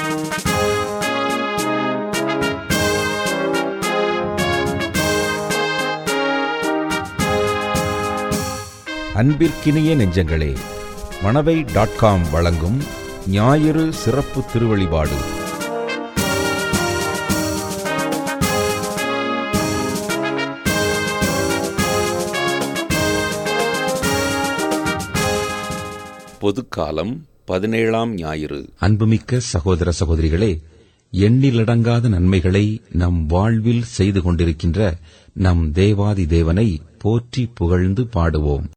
அன்பிற்கினிய நெஞ்சங்களே Manavai dot com வழங்கும் ஞாயிறு சிறப்பு திருவழிபாடு பொதுக்காலம் பதினேழாம் ஞாயிறு அன்புமிக்க சகோதர சகோதரிகளே எண்ணிலடங்காத நன்மைகளை நம் வாழ்வில் செய்து கொண்டிருக்கின்ற நம் தேவாதி தேவனை போற்றி புகழ்ந்து பாடுவோம்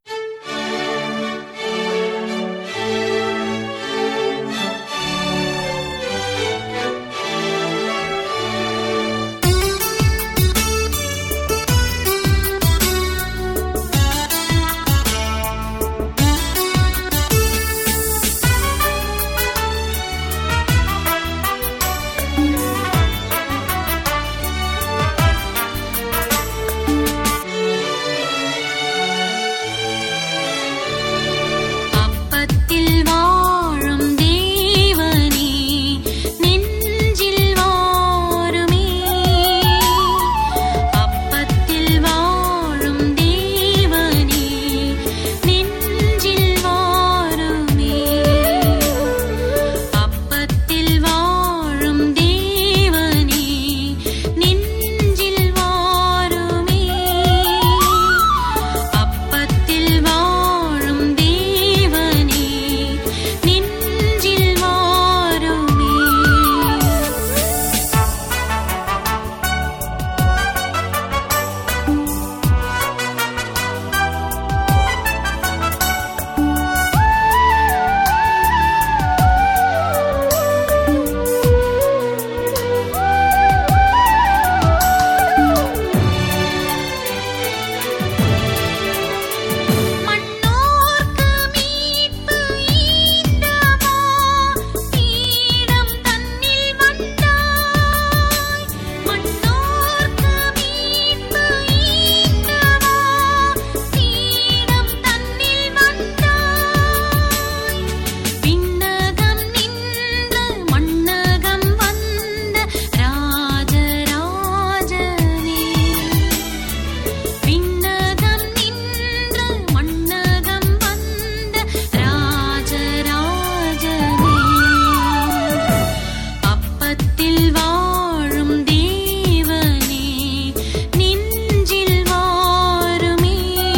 அப்பத்தில் வாழும் தேவனே நெஞ்சில் வாருமே அப்பத்தில் வாழும் தேவனே நெஞ்சில் வாருமே அப்பத்தில் வாழும் தேவனே நெஞ்சில் வாருமே அப்பத்தில் வாழும் தேவனே நெஞ்சில் வாருமே மன்னோர்க்கு மீட்பு ஈந்தவா பீடம் தன்னில் வந்தாய் மன்னோர்க்கு மீட்பு ஈந்தவா பீடம் தன்னில் வந்தாய் விண்ணகம் நின்று மண்ணகம் வந்த ராஜராஜனே விண்ணகம் நின்று மண்ணகம் வந்த ராஜராஜனே அப்பத்தில் வாழும் தேவனே நெஞ்சில் வாருமே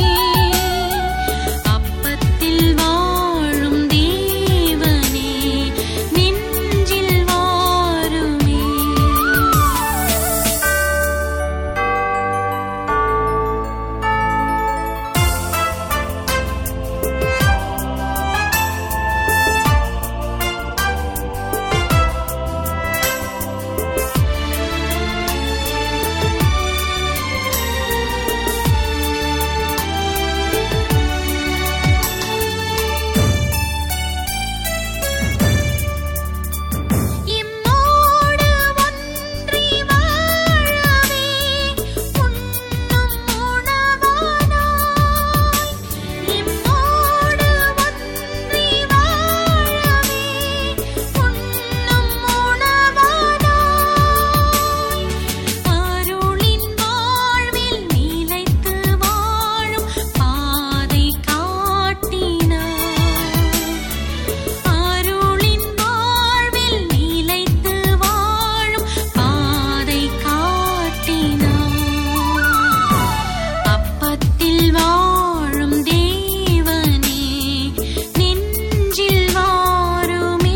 அப்பத்தில் வாழும் தேவனே நெஞ்சில் வாருமே இம்மோடு ஒன்றி வாழவே உண்ணும் உணவானாய் இம்மோடு ஒன்றி வாழவே உண்ணும் உணவானாய் அருளின் வாழ்வில் நிலைத்து வாழும் பாதை காட்டினாய் அருளின் வாழ்வில் நிலைத்து வாழும் பாதை காட்டினாய் அப்பத்தில் வாழும் தேவனே நெஞ்சில் வாருமே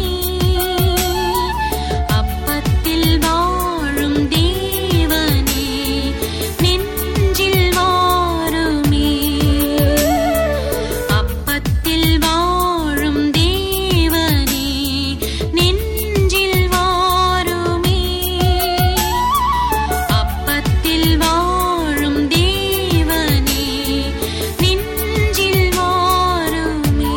அப்பத்தில் வாழும் தேவனே நெஞ்சில் வாருமே அப்பத்தில் வாழும் தேவனே நெஞ்சில் வாருமே அப்பத்தில் வாழும் தேவனே நெஞ்சில் வாருமே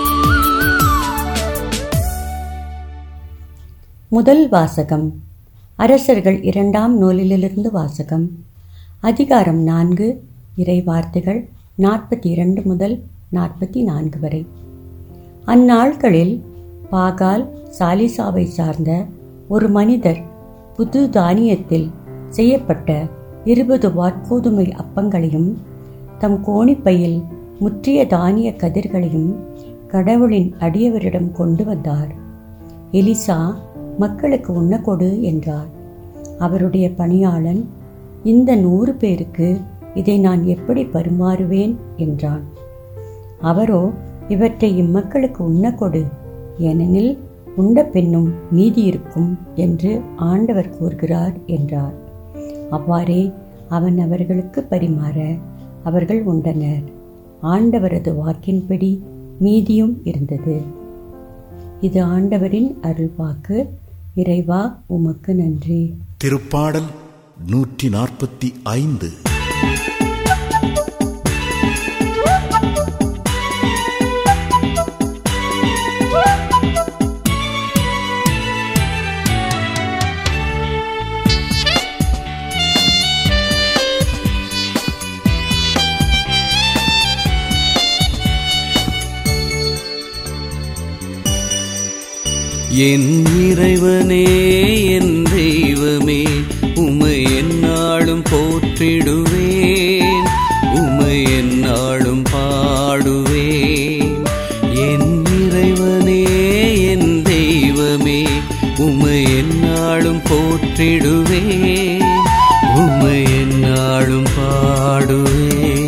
முதல் வாசகம் அரசர்கள் இரண்டாம் நூலிலிருந்து வாசகம் அதிகாரம் நான்கு இறை வார்த்தைகள் நாற்பத்தி இரண்டு முதல் நாற்பத்தி நான்கு வரை அந்நாட்களில் பாகால் சாலிசாவை சார்ந்த ஒரு மனிதர் புது தானியத்தில் செய்யப்பட்ட இருபது வாட்கோதுமை அப்பங்களையும் தம் கோணிப்பையில் முற்றிய தானிய கதிர்களையும் கடவுளின் அடியவரிடம் கொண்டு வந்தார் எலிசா மக்களுக்கு உண்ண கொடு என்றார் அவருடைய பணியாளன் இந்த நூறு பேருக்கு இதை நான் எப்படி பரிமாறுவேன் என்றான் அவரோ இவற்றை இம்மக்களுக்கு உண்ண கொடு ஏனெனில் உண்ட பின்னும் மீதி இருக்கும் என்று ஆண்டவர் கூறுகிறார் என்றார் அவ்வாறே அவன் அவர்களுக்கு பரிமாற அவர்கள் உண்டனர் ஆண்டவரது வாக்கின்படி மீதியும் இருந்தது இது ஆண்டவரின் அருள்வாக்கு இறைவா உமக்கு நன்றி திருப்பாடல் நூற்றி நாற்பத்தி ஐந்து என் இறைவனே என் தெய்வமே உமை எந்நாளும் போற்றிடுவேன் உமை எந்நாளும் பாடுவேன் என் இறைவனே என் தெய்வமே உமை எந்நாளும் போற்றிடுவேன் உமை எந்நாளும் பாடுவேன்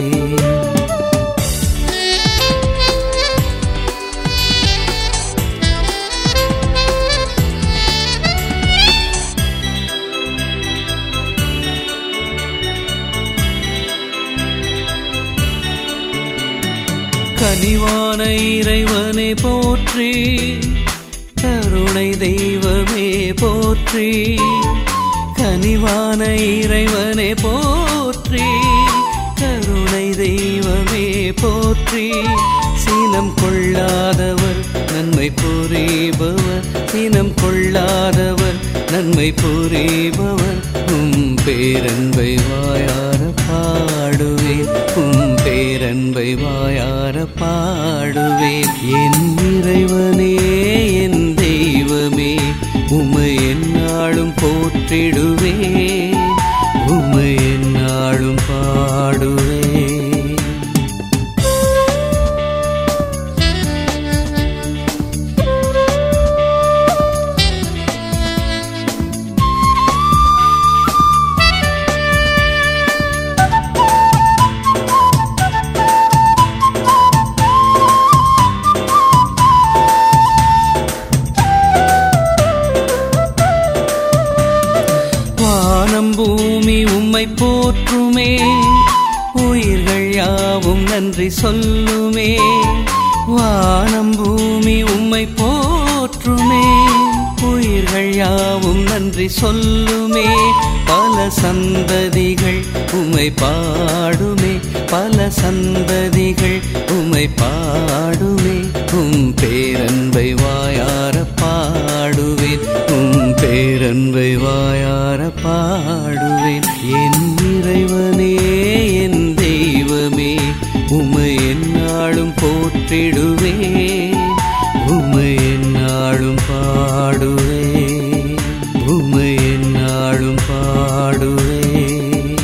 கனிவான இறைவனே போற்றி கருணை தெய்வமே போற்றி கனிவான இறைவனே போற்றி கருணை தெய்வமே போற்றி சீனம் கொள்ளாதவர் நன்மை புரிபவர் சீனம் கொள்ளாதவர் நன்மை புரிபவர் உம் பேரன்பை வாயார பாடுவேன் உம் பேரன்பை வாயார பாடுவேன் என் இறைவனே என் தெய்வமே உமை எந்நாளும் போற்றிடுவேன் உமை எந்நாளும் பாடுவேன் வானம் பூமி உம்மை போற்றுமே உயிர்கள் யாவும் நன்றி சொல்லுமே வானம் பூமி உம்மை போற்றுமே உயிர்கள் யாவும் நன்றி சொல்லுமே பல சந்ததிகள் உம்மை பாடுமே பல சந்ததிகள் உம்மை பாடுமே உம் பேரன்பை வாயார பாடுவேன் உம் பேரன்பை வாயார பாடுவேன் என் இறைவனே என் தெய்வமே உமை எந்நாளும் போற்றிடுவேன் உமை எந்நாளும் பாடுவேன் உமை எந்நாளும் பாடுவேன்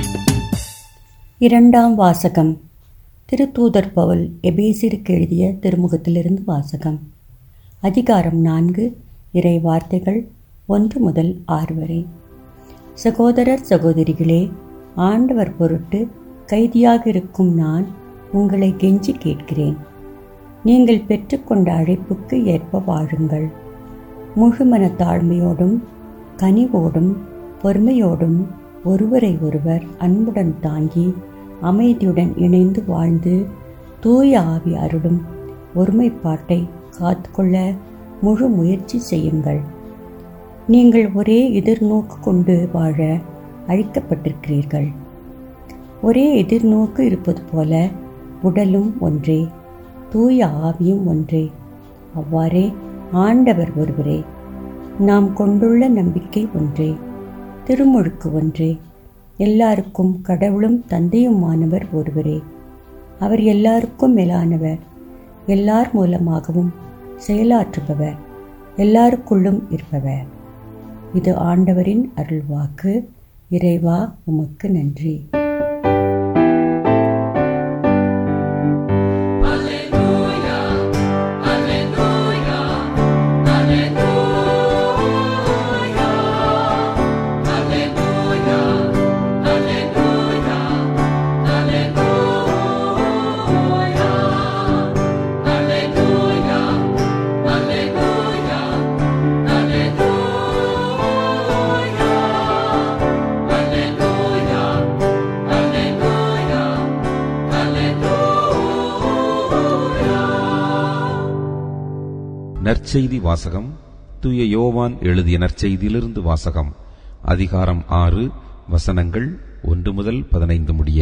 இரண்டாம் வாசகம் திருத்தூதர் பவுல் எபேசிற்கு எழுதிய திருமுகத்திலிருந்து வாசகம் அதிகாரம் நான்கு இறை வார்த்தைகள் ஒன்று முதல் ஆறு வரை சகோதரர் சகோதரிகளே ஆண்டவர் பொருட்டு கைதியாக இருக்கும் நான் உங்களை கெஞ்சி கேட்கிறேன் நீங்கள் பெற்றுக்கொண்ட அழைப்புக்கு ஏற்ப வாழுங்கள் முழுமன தாழ்மையோடும் கனிவோடும் பொறுமையோடும் ஒருவரை ஒருவர் அன்புடன் தாங்கி அமைதியுடன் இணைந்து வாழ்ந்து தூய ஆவி அருளும் ஒருமைப்பாட்டை காத்துக்கொள்ள முழு முயற்சி செய்யுங்கள் நீங்கள் ஒரே எதிர்நோக்கு கொண்டு வாழ அழைக்கப்பட்டிருக்கிறீர்கள் ஒரே எதிர்நோக்கு இருப்பது போல உடலும் ஒன்றே தூய ஆவியும் ஒன்றே அவ்வாறே ஆண்டவர் ஒருவரே நாம் கொண்டுள்ள நம்பிக்கை ஒன்றே திருமுழுக்கு ஒன்றே எல்லாருக்கும் கடவுளும் தந்தையுமானவர் ஒருவரே அவர் எல்லாருக்கும் மேலானவர் எல்லார் மூலமாகவும் செயலாற்றுபவர் எல்லாருக்குள்ளும் இருப்பவர் இது ஆண்டவரின் அருள்வாக்கு இறைவா உமக்கு நன்றி நற்செய்தி வாசகம் தூய யோவான் எழுதிய நற்செய்தியிலிருந்து வாசகம் அதிகாரம் ஆறு வசனங்கள் ஒன்று முதல் பதினைந்து முடிய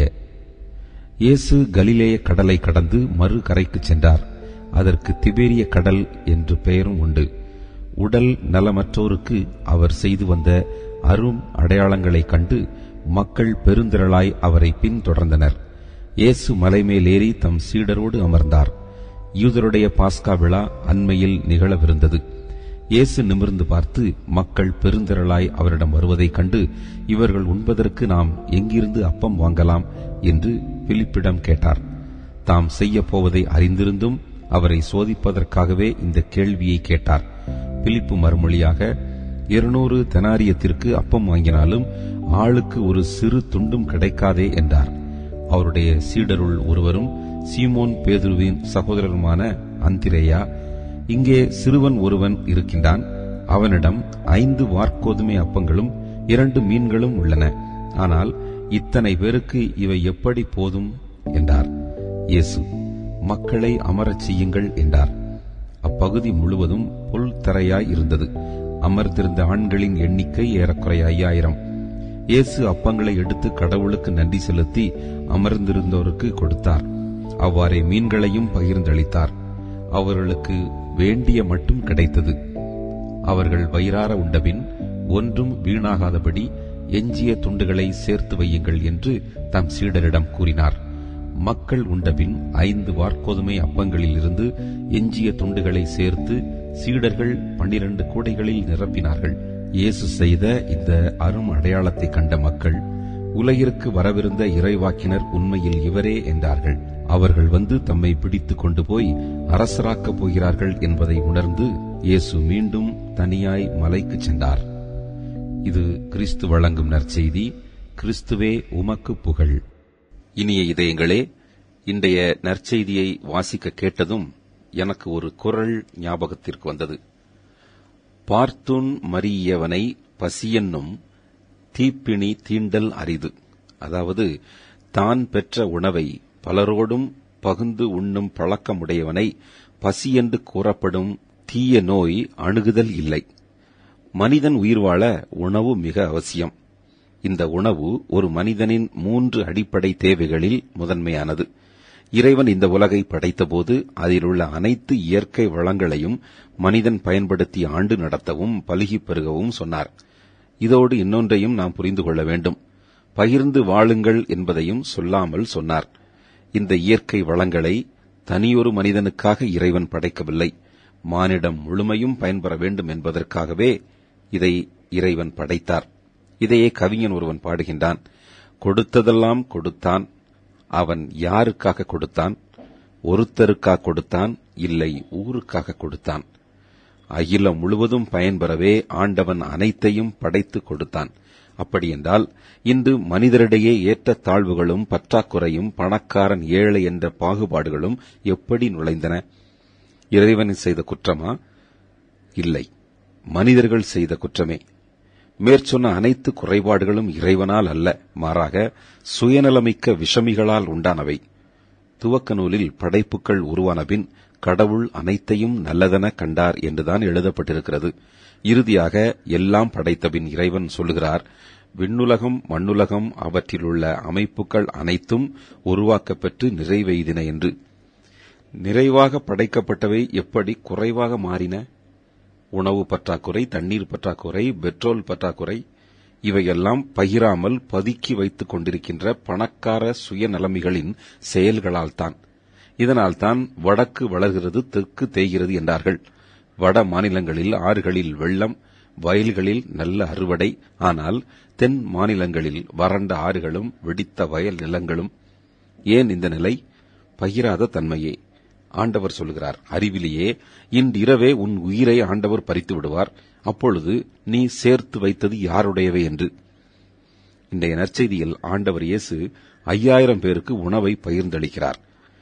இயேசு கலிலேய கடலை கடந்து மறு கரைக்குச் சென்றார் அதற்கு திபேரிய கடல் என்று பெயரும் உண்டு உடல் நலமற்றோருக்கு அவர் செய்து வந்த அரும் அடையாளங்களைக் கண்டு மக்கள் பெருந்திரளாய் அவரை பின்தொடர்ந்தனர் இயேசு மலைமேல் ஏறி தம் சீடரோடு அமர்ந்தார் யூதருடைய பாஸ்கா விழா அண்மையில் நிகழவிருந்தது இயேசு நிமிர்ந்து பார்த்து மக்கள் பெருந்திரளாய் அவரிடம் வருவதைக் கண்டு இவர்கள் உண்பதற்கு நாம் எங்கிருந்து அப்பம் வாங்கலாம் என்று பிலிப்பிடம் கேட்டார் தாம் செய்யப் போவதை அறிந்திருந்தும் அவரை சோதிப்பதற்காகவே இந்த கேள்வியை கேட்டார் பிலிப்பு மறுமொழியாக இருநூறு தெனாரியத்திற்கு அப்பம் வாங்கினாலும் ஆளுக்கு ஒரு சிறு துண்டும் கிடைக்காதே என்றார் அவருடைய சீடருள் ஒருவரும் சீமோன் பேதுருவின் சகோதரருமான அந்திரேயா இங்கே சிறுவன் ஒருவன் இருக்கின்றான் அவனிடம் ஐந்து வார்க்கோதுமை அப்பங்களும் இரண்டு மீன்களும் உள்ளன ஆனால் இத்தனை பேருக்கு இவை எப்படி போதும் என்றார் இயேசு மக்களை அமரச் செய்யுங்கள் என்றார் அப்பகுதி முழுவதும் புல் தரையாய் இருந்தது அமர்ந்திருந்த ஆண்களின் எண்ணிக்கை ஏறக்குறைய ஐயாயிரம் இயேசு அப்பங்களை எடுத்து கடவுளுக்கு நன்றி செலுத்தி அமர்ந்திருந்தோருக்கு கொடுத்தார் அவ்வாறே மீன்களையும் பகிர்ந்தளித்தார் அவர்களுக்கு வேண்டிய மட்டும் கிடைத்தது அவர்கள் வயிறார உண்டபின் ஒன்றும் வீணாகாதபடி எஞ்சிய துண்டுகளை சேர்த்து வையுங்கள் என்று தம் சீடரிடம் கூறினார் மக்கள் உண்டபின் ஐந்து வார்க்கோதுமை அப்பங்களிலிருந்து எஞ்சிய துண்டுகளை சேர்த்து சீடர்கள் பன்னிரண்டு கூடைகளில் நிரப்பினார்கள் இயேசு செய்த இந்த அரும் அடையாளத்தை கண்ட மக்கள் உலகிற்கு வரவிருந்த இறைவாக்கினர் உண்மையில் இவரே என்றார்கள் அவர்கள் வந்து தம்மை பிடித்துக் கொண்டு போய் அரசராக்கப் போகிறார்கள் என்பதை உணர்ந்து இயேசு மீண்டும் தனியாய் மலைக்குச் சென்றார் இது கிறிஸ்து வழங்கும் நற்செய்தி கிறிஸ்துவே உமக்கு புகழ் இனிய இதயங்களே இன்றைய நற்செய்தியை வாசிக்க கேட்டதும் எனக்கு ஒரு குரல் ஞாபகத்திற்கு வந்தது பார்த்துன் மரியவனை பசியென்னும் தீப்பிணி தீண்டல் அரிது அதாவது தான் பெற்ற உணவை பலரோடும் பகுந்து உண்ணும் பழக்கமுடையவனை பசியென்று கூறப்படும் தீய நோய் அணுகுதல் இல்லை மனிதன் உயிர் வாழ உணவு மிக அவசியம் இந்த உணவு ஒரு மனிதனின் மூன்று அடிப்படை தேவைகளில் முதன்மையானது இறைவன் இந்த உலகை படைத்தபோது அதிலுள்ள அனைத்து இயற்கை வளங்களையும் மனிதன் பயன்படுத்தி ஆண்டு நடத்தவும் பலுகிப் பெருகவும் சொன்னார் இதோடு இன்னொன்றையும் நாம் புரிந்து கொள்ள வேண்டும் பகிர்ந்து வாழுங்கள் என்பதையும் சொல்லாமல் சொன்னார் இந்த இயற்கை வளங்களை தனியொரு மனிதனுக்காக இறைவன் படைக்கவில்லை மானிடம் முழுமையும் பயன்பெற வேண்டும் என்பதற்காகவே இதை இறைவன் படைத்தார் இதையே கவிஞன் ஒருவன் பாடுகின்றான் கொடுத்ததெல்லாம் கொடுத்தான் அவன் யாருக்காக கொடுத்தான் ஒருத்தருக்காக கொடுத்தான் இல்லை ஊருக்காக கொடுத்தான் அகிலம் முழுவதும் பயன்பெறவே ஆண்டவன் அனைத்தையும் படைத்து கொடுத்தான் அப்படியென்றால் இன்று மனிதரிடையே ஏற்ற தாழ்வுகளும் பற்றாக்குறையும் பணக்காரன் ஏழை என்ற பாகுபாடுகளும் எப்படி நுழைந்தன இறைவன் செய்த குற்றமா இல்லை மனிதர்கள் செய்த குற்றமே மேற்சொன்ன அனைத்து குறைபாடுகளும் இறைவனால் அல்ல மாறாக சுயநலமிக்க விஷமிகளால் உண்டானவை துவக்க நூலில் படைப்புகள் உருவானபின் கடவுள் அனைத்தையும் நல்லதென கண்டார் என்றுதான் எழுதப்பட்டிருக்கிறது இறுதியாக எல்லாம் படைத்தபின் இறைவன் சொல்லுகிறார் விண்ணுலகம் மண்ணுலகம் அவற்றிலுள்ள அமைப்புகள் அனைத்தும் உருவாக்கப்பெற்று நிறைவெய்தின என்று நிறைவாக படைக்கப்பட்டவை எப்படி குறைவாக மாறின உணவு பற்றாக்குறை தண்ணீர் பற்றாக்குறை பெட்ரோல் பற்றாக்குறை இவையெல்லாம் பகிராமல் பதுக்கி வைத்துக் கொண்டிருக்கின்ற பணக்கார சுயநலமிகளின் செயல்களால்தான் இதனால்தான் வடக்கு வளர்கிறது தெற்கு தேய்கிறது என்றார்கள் வட மாநிலங்களில் ஆறுகளில் வெள்ளம் வயல்களில் நல்ல அறுவடை ஆனால் தென் மாநிலங்களில் வறண்ட ஆறுகளும் வெடித்த வயல் நிலங்களும் ஏன் இந்த நிலை பகிராத தன்மையே ஆண்டவர் சொல்கிறார் அறிவிலேயே இன்றிரவே உன் உயிரை ஆண்டவர் பறித்து விடுவார் அப்பொழுது நீ சேர்த்து வைத்தது யாருடையவை என்று இன்றைய நற்செய்தியில் ஆண்டவர் இயேசு ஐயாயிரம் பேருக்கு உணவை பகிர்ந்தளிக்கிறார்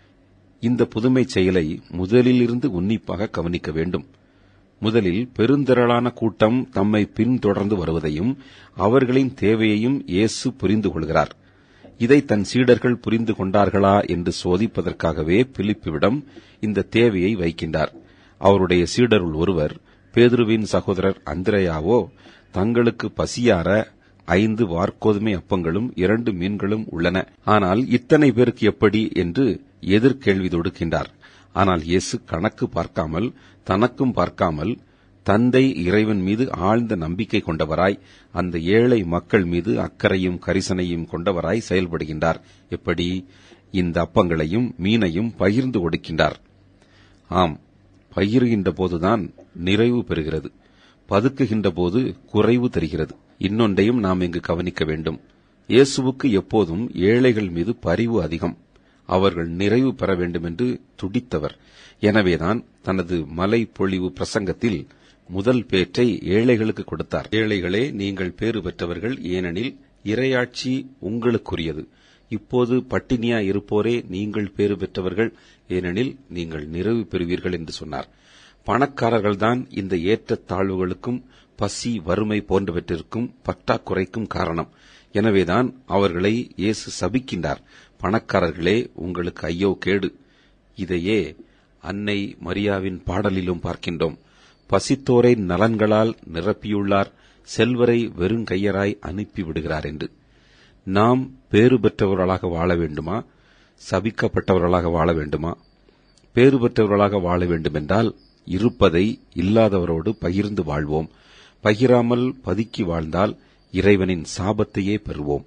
இந்த புதுமை செயலை முதலில் இருந்து உன்னிப்பாக கவனிக்க வேண்டும் முதலில் பெருந்திரளான கூட்டம் தம்மை பின்தொடர்ந்து வருவதையும் அவர்களின் தேவையையும் இயேசு புரிந்து கொள்கிறார் இதை தன் சீடர்கள் புரிந்து கொண்டார்களா என்று சோதிப்பதற்காகவே பிலிப்புவிடம் இந்த தேவையை வைக்கின்றார் அவருடைய சீடருள் ஒருவர் பேதுருவின் சகோதரர் அந்திரையாவோ தங்களுக்கு பசியார ஐந்து வார்கோதுமை அப்பங்களும் இரண்டு மீன்களும் உள்ளன ஆனால் இத்தனை பேருக்கு எப்படி என்று எதிர்கேள்வி தொடுக்கின்றார் ஆனால் இயேசு கணக்கு பார்க்காமல் தனக்கும் பார்க்காமல் தந்தை இறைவன் மீது ஆழ்ந்த நம்பிக்கை கொண்டவராய் அந்த ஏழை மக்கள் மீது அக்கறையும் கரிசனையும் கொண்டவராய் செயல்படுகின்றார் எப்படி இந்த அப்பங்களையும் மீனையும் பகிர்ந்து கொடுக்கின்றார் ஆம் பகிர்கின்ற போதுதான் நிறைவு பெறுகிறது பதுக்குகின்ற போது குறைவு தெரிகிறது இன்னொன்றையும் நாம் இங்கு கவனிக்க வேண்டும் இயேசுவுக்கு எப்போதும் ஏழைகள் மீது பரிவு அதிகம் அவர்கள் நிறைவு பெற வேண்டும் என்று துடித்தவர் எனவேதான் தனது மலை பொழிவு பிரசங்கத்தில் முதல் பேற்றை ஏழைகளுக்கு கொடுத்தார் ஏழைகளே நீங்கள் பேறு பெற்றவர்கள் ஏனெனில் இரையாட்சி உங்களுக்குரியது இப்போது பட்டினியா இருப்போரே நீங்கள் பேறு பெற்றவர்கள் ஏனெனில் நீங்கள் நிறைவு பெறுவீர்கள் என்று சொன்னார் பணக்காரர்கள்தான் இந்த ஏற்ற தாழ்வுகளுக்கும் பசி வறுமை போன்றவற்றிற்கும் பற்றாக்குறைக்கும் காரணம் எனவேதான் அவர்களை இயேசு சபிக்கின்றார் பணக்காரர்களே உங்களுக்கு ஐயோ கேடு இதையே அன்னை மரியாவின் பாடலிலும் பார்க்கின்றோம் பசித்தோரை நலன்களால் நிரப்பியுள்ளார் செல்வரை வெறுங்கையராய் அனுப்பி விடுகிறார் என்று நாம் பேறு பெற்றவர்களாக வாழ வேண்டுமா சபிக்கப்பட்டவர்களாக வாழ வேண்டுமா பேறு பெற்றவர்களாக வாழ வேண்டுமென்றால் இருப்பதை இல்லாதவரோடு பகிர்ந்து வாழ்வோம் பகிராமல் பதுக்கி வாழ்ந்தால் இறைவனின் சாபத்தையே பெறுவோம்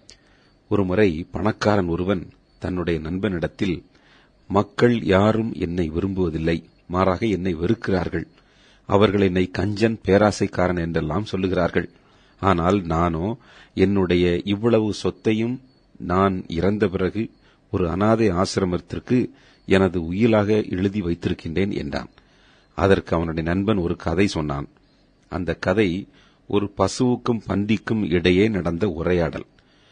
ஒருமுறை பணக்காரன் ஒருவன் தன்னுடைய நண்பனிடத்தில் மக்கள் யாரும் என்னை விரும்புவதில்லை மாறாக என்னை வெறுக்கிறார்கள் அவர்கள் என்னை கஞ்சன் பேராசைக்காரன் என்றெல்லாம் சொல்லுகிறார்கள் ஆனால் நானோ என்னுடைய இவ்வளவு சொத்தையும் நான் இறந்த பிறகு ஒரு அனாதை ஆசிரமத்திற்கு எனது உயிலாக எழுதி வைத்திருக்கின்றேன் என்றான் அதற்கு அவனுடைய நண்பன் ஒரு கதை சொன்னான் அந்த கதை ஒரு பசுவுக்கும் பன்றிக்கும் இடையே நடந்த உரையாடல்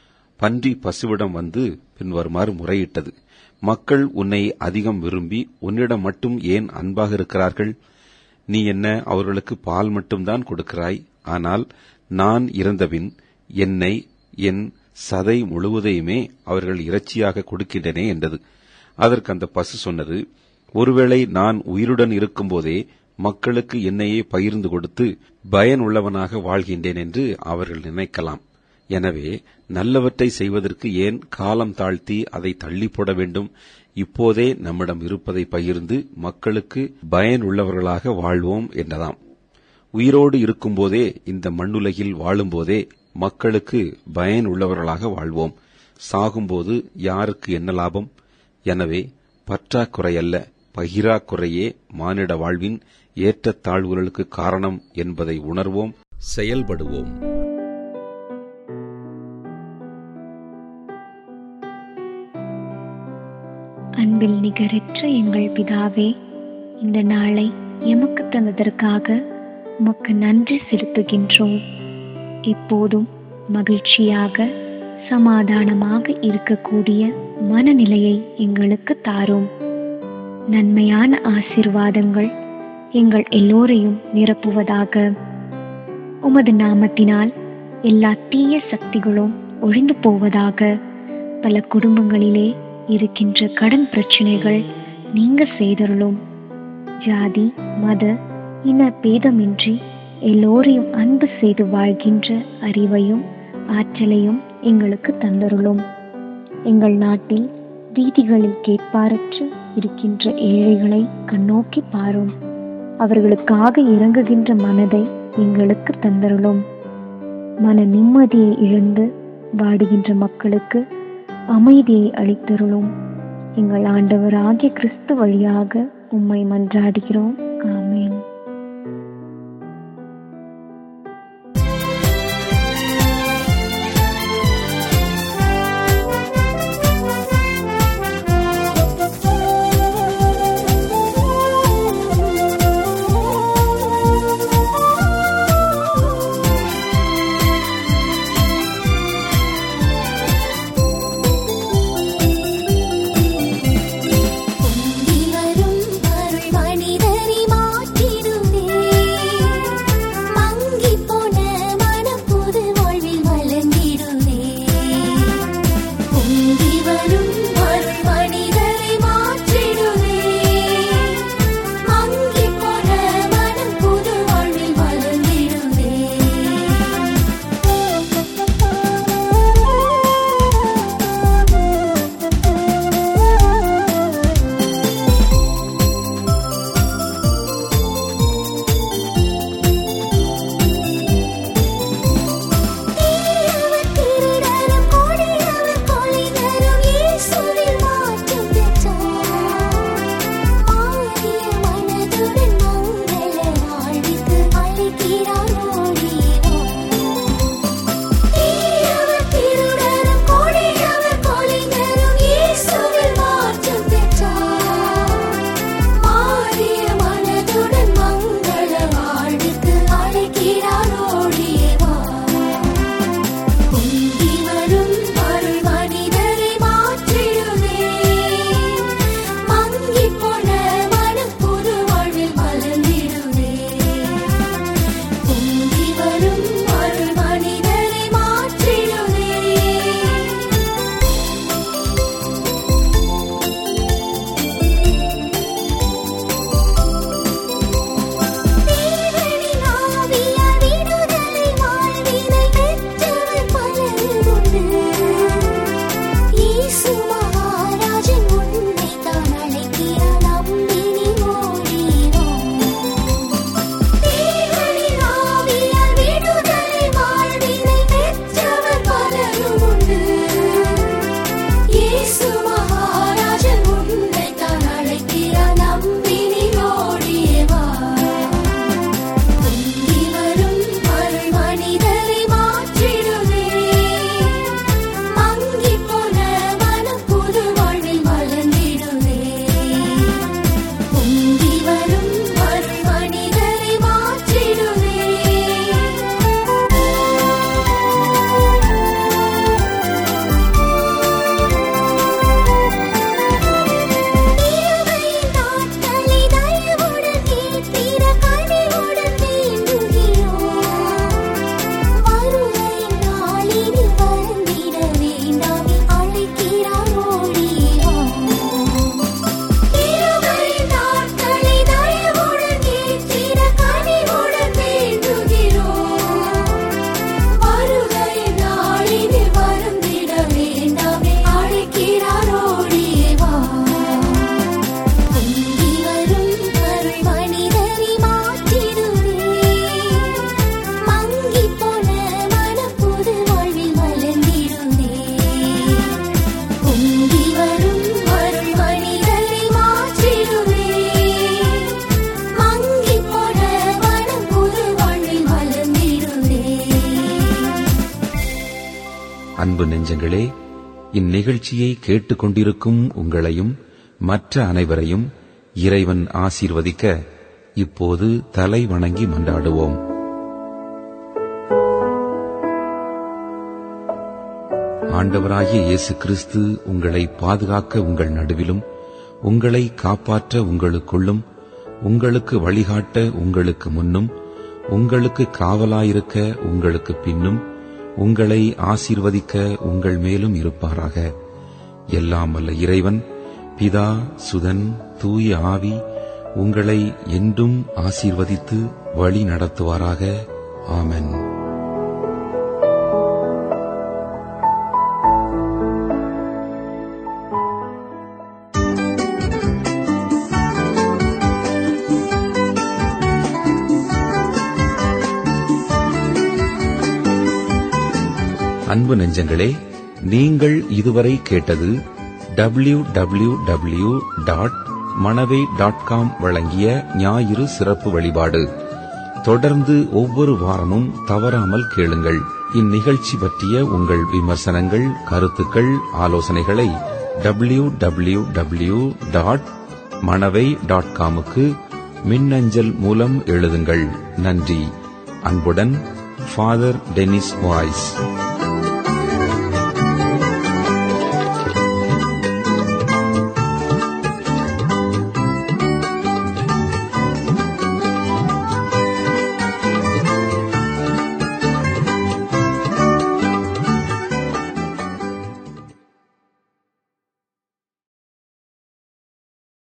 பன்றி பசுவிடம் வந்து பின்வருமாறு முறையிட்டது மக்கள் உன்னை அதிகம் விரும்பி உன்னிடம் மட்டும் ஏன் அன்பாக இருக்கிறார்கள் நீ என்ன அவர்களுக்கு பால் மட்டும்தான் கொடுக்கிறாய் ஆனால் நான் இறந்தபின் என்னை என் சதை முழுவதையுமே அவர்கள் இறைச்சியாக கொடுக்கின்றனே என்றது அதற்கு அந்த பசு சொன்னது ஒருவேளை நான் உயிருடன் இருக்கும்போதே மக்களுக்கு என்னையே பகிர்ந்து கொடுத்து பயனுள்ளவனாக வாழ்கின்றேன் என்று அவர்கள் நினைக்கலாம் எனவே நல்லவற்றை செய்வதற்கு ஏன் காலம் தாழ்த்தி அதை தள்ளி போட வேண்டும் இப்போதே நம்மிடம் இருப்பதை பகிர்ந்து மக்களுக்கு பயனுள்ளவர்களாக வாழ்வோம் என்றதாம் உயிரோடு இருக்கும்போதே இந்த மண்ணுலகில் வாழும்போதே மக்களுக்கு பயனுள்ளவர்களாக வாழ்வோம் சாகும்போது யாருக்கு என்ன லாபம் எனவே பற்றாக்குறையல்ல பகிராக்குறையே மானிட வாழ்வின் ஏற்றத்தாழ்வுகளுக்கு காரணம் என்பதை உணர்வோம் செயல்படுவோம் அன்பில் நிகரற்ற எங்கள் பிதாவே இந்த நாளை எமக்கு தந்ததற்காக உமக்கு நன்றி செலுத்துகின்றோம் எப்போதும் மகிழ்ச்சியாக சமாதானமாக இருக்கக்கூடிய மனநிலையை எங்களுக்கு தாரும் நன்மையான ஆசிர்வாதங்கள் எங்கள் எல்லோரையும் நிரப்புவதாக உமது நாமத்தினால் எல்லா தீய சக்திகளும் ஒழிந்து போவதாக பல குடும்பங்களிலே இருக்கின்ற கடன் பிரச்சனைகள் நீங்க செய்தருளும் ஜாதி மத இன பேதமின்றி எல்லோரையும் அன்பு செய்து வாழ்கின்ற அறிவையும் ஆற்றலையும் எங்களுக்கு தந்தருளும் எங்கள் நாட்டில் வீதிகளில் கேட்பாரற்று இருக்கின்ற ஏழைகளை கண்ணோக்கி பாரும் அவர்களுக்காக இறங்குகின்ற மனதை எங்களுக்கு தந்தருளும் மன நிம்மதியை இழந்து வாடுகின்ற மக்களுக்கு அமைதியை அளித்தருளும் எங்கள் ஆண்டவராகிய கிறிஸ்து வழியாக உம்மை மன்றாடுகிறோம் ஆமென் அன்பு நெஞ்சங்களே இந்நிகழ்ச்சியை கேட்டுக்கொண்டிருக்கும் உங்களையும் மற்ற அனைவரையும் இறைவன் ஆசீர்வதிக்க இப்போது தலை வணங்கி மன்றாடுவோம் ஆண்டவராகிய இயேசு கிறிஸ்து உங்களை பாதுகாக்க உங்கள் நடுவிலும் உங்களை காப்பாற்ற உங்களுக்குள்ளும் உங்களுக்கு வழிகாட்ட உங்களுக்கு முன்னும் உங்களுக்கு காவலாயிருக்க உங்களுக்கு பின்னும் உங்களை ஆசீர்வதிக்க உங்கள் மேலும் இருப்பாராக எல்லாம் வல்ல இறைவன் பிதா சுதன் தூய ஆவி உங்களை என்றும் ஆசீர்வதித்து வழி நடத்துவாராக ஆமென் அன்பு நெஞ்சங்களே நீங்கள் இதுவரை கேட்டது W W W dot Manavai dot com வழங்கிய ஞாயிறு சிறப்பு வழிபாடு தொடர்ந்து ஒவ்வொரு வாரமும் தவறாமல் கேளுங்கள் இந்நிகழ்ச்சி பற்றிய உங்கள் விமர்சனங்கள் கருத்துக்கள் ஆலோசனைகளை W W W dot Manavai dot காமுக்கு மின்னஞ்சல் மூலம் எழுதுங்கள் நன்றி அன்புடன் ஃபாதர் டெனிஸ் வாய்ஸ்